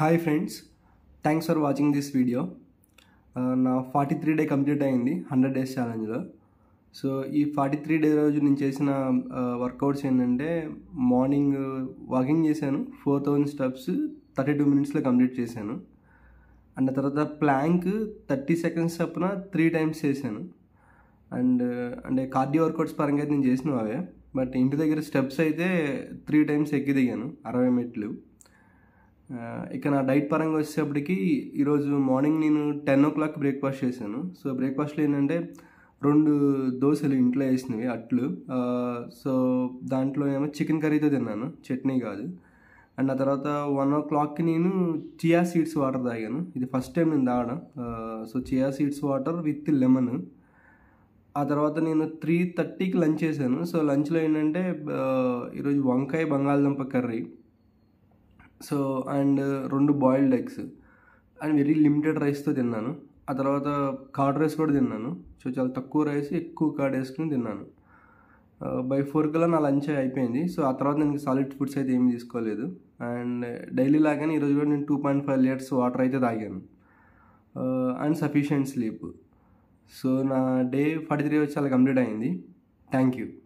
hi friends thanks for watching this video నా forty three day complete అయింది hundred days ఛాలెంజ్లో so ఈ forty three day రోజు నేను చేసిన వర్కౌట్స్ ఏంటంటే మార్నింగ్ వాకింగ్ చేశాను four thousand steps thirty two మినిట్స్లో కంప్లీట్ చేశాను అండ్ తర్వాత ప్లాంక్ థర్టీ సెకండ్స్ చొప్పున త్రీ టైమ్స్ చేశాను అండ్ అంటే కార్డియో వర్కౌట్స్ పరంగా అయితే నేను చేసిన అవే బట్ ఇంటి దగ్గర స్టెప్స్ అయితే త్రీ టైమ్స్ ఎక్కి దిగాను అరవై మెట్లు ఆ, ఇక నా డైట్ పరంగా వచ్చేటప్పటికి ఈరోజు మార్నింగ్ నేను టెన్ ఓ క్లాక్ బ్రేక్ఫాస్ట్ చేశాను సో బ్రేక్ఫాస్ట్లో ఏంటంటే రెండు దోశలు ఇంట్లో వేసినవి అట్లు ఆ, సో దాంట్లో ఏమో చికెన్ కర్రీతో తిన్నాను చట్నీ కాదు అండ్ ఆ తర్వాత వన్ ఓ క్లాక్కి నేను చియా సీడ్స్ వాటర్ తాగాను ఇది ఫస్ట్ టైం నేను తాగడం ఆ, so chia seeds water with lemon ఆ తర్వాత నేను త్రీ థర్టీకి లంచ్ చేశాను సో లంచ్లో ఏంటంటే ఆ, ఈరోజు వంకాయ బంగాళదుంప కర్రీ సో అండ్ రెండు boiled eggs and very limited రైస్తో తిన్నాను ఆ తర్వాత కార్డ్ రైస్ కూడా తిన్నాను సో చాలా తక్కువ రైస్ ఎక్కువ కార్డ్ వేసుకుని తిన్నాను బై ఫోర్ కల్లా నా లంచ్ అయిపోయింది సో ఆ తర్వాత నేను సాలిడ్ ఫుడ్స్ అయితే ఏమీ తీసుకోలేదు అండ్ డైలీ లాగానే ఈరోజు కూడా నేను two point five litres water అయితే తాగాను అండ్ సఫిషియెంట్ స్లీప్ సో నా డే ఫార్టీ త్రీ వచ్చి చాలా కంప్లీట్ అయింది థ్యాంక్ యూ